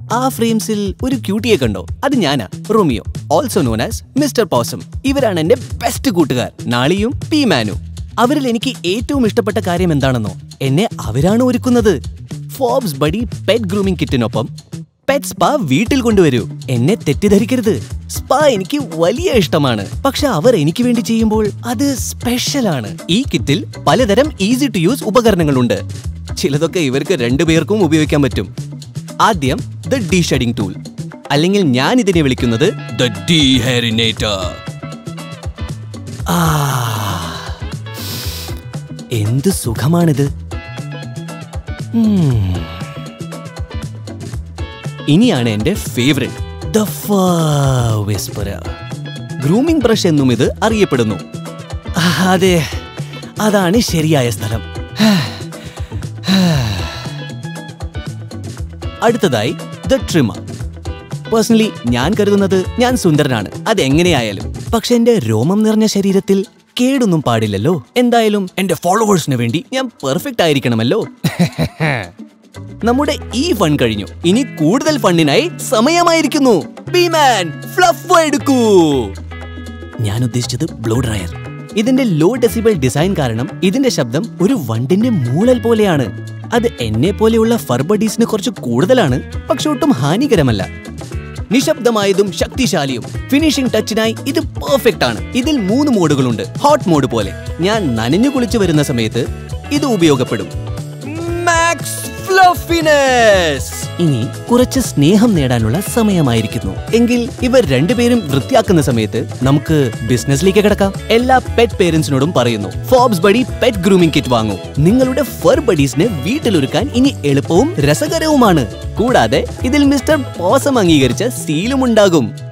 ആ ഫ്രെയിംസിൽ ഒരു ക്യൂട്ടിയെ കണ്ടോ അത് ഞാനാ Romeo also known as mister possum ഇവരാണ് എന്റെ ബെസ്റ്റ് കൂട്ടുകാർ നാളിയും പി മാനു അവരിൽ എനിക്ക് ഏറ്റവും ഇഷ്ടപ്പെട്ട കാര്യം എന്താണെന്നോ എന്നെ അവരാണ് ഒരുക്കുന്നത് ഫോബ്സ് ബഡി പെറ്റ് ഗ്രൂമിംഗ് കിറ്റിനൊപ്പം പെറ്റ് സ്പാ വീട്ടിൽ കൊണ്ടുവരൂ എന്നെ തെറ്റിദ്ധരിക്കരുത് സ്പാ എനിക്ക് വലിയ ഇഷ്ടമാണ് പക്ഷെ അവർ എനിക്ക് വേണ്ടി ചെയ്യുമ്പോൾ അത് സ്പെഷ്യലാണ് ഈ കിറ്റിൽ പലതരം ഈസി ടു യൂസ് ഉപകരണങ്ങളുണ്ട് ചിലതൊക്കെ ഇവർക്ക് രണ്ടുപേർക്കും ഉപയോഗിക്കാൻ പറ്റും ആദ്യം ദ ഡി ഷെഡിംഗ് ടൂൾ അല്ലെങ്കിൽ ഞാൻ ഇതിനെ വിളിക്കുന്നത് ദ ഡി ഹെറിനേറ്റർ ആ എന്ത് സുഖമാണിത് ഉം. ഇനിയാണ് എന്റെ favourite the whisperer grooming brush എന്നും ഇത് അറിയപ്പെടുന്നു ആ, അതെ അതാണ് ശരിയായ സ്ഥലം അടുത്തതായി ദ ട്രിമർ പേഴ്സണലി ഞാൻ കരുതുന്നത് ഞാൻ സുന്ദരനാണ് അതെങ്ങനെയായാലും പക്ഷെ എന്റെ രോമം നിറഞ്ഞ ശരീരത്തിൽ കേടൊന്നും പാടില്ലല്ലോ എന്തായാലും എന്റെ ഫോളോവേഴ്സിന് വേണ്ടി ഞാൻ പെർഫെക്റ്റ് ആയിരിക്കണമല്ലോ നമ്മുടെ ഈ ഫൺ കഴിഞ്ഞു ഇനി കൂടുതൽ ഫണ്ടിനായി സമയമായിരിക്കുന്നു ബീമാൻ ഫ്ലഫ് എടുക്കൂ ഞാൻ ഉദ്ദേശിച്ചത് ബ്ലോ ഡ്രയർ ഇതിന്റെ ലോ ഡെസിബിൾ ഡിസൈൻ കാരണം ഇതിന്റെ ശബ്ദം ഒരു വണ്ടിന്റെ മൂളൽ പോലെയാണ് അത് എന്നെ പോലെയുള്ള ഫർബഡീസിന് കുറച്ച് കൂടുതലാണ് പക്ഷെ ഒട്ടും ഹാനികരമല്ല നിശബ്ദമായതും ശക്തിശാലിയും ഫിനിഷിംഗ് ടച്ചിനായി ഇത് പെർഫെക്റ്റ് ആണ് ഇതിൽ മൂന്ന് മോഡുകളുണ്ട് ഹോട്ട് മോഡ് പോലെ ഞാൻ നനഞ്ഞു കുളിച്ചു വരുന്ന സമയത്ത് ഇത് ഉപയോഗപ്പെടും മാക്സ് ഫ്ലഫിനെസ് ഇനി കുറച്ച് സ്നേഹം നേടാനുള്ള സമയമായിരിക്കുന്നു എങ്കിൽ ഇവർ രണ്ടുപേരും വൃത്തിയാക്കുന്ന സമയത്ത് നമുക്ക് ബിസിനസ്സിലേക്ക് കിടക്കാം എല്ലാ പെറ്റ് പേരൻസിനോടും പറയുന്നു Forbes buddy pet grooming kit വാങ്ങൂ നിങ്ങളുടെ ഫർ ബഡീസിനെ വീട്ടിലൊരുക്കാൻ ഇനി എളുപ്പവും രസകരവുമാണ് കൂടാതെ ഇതിൽ മിസ്റ്റർ പോസം അംഗീകരിച്ച സീലും ഉണ്ടാകും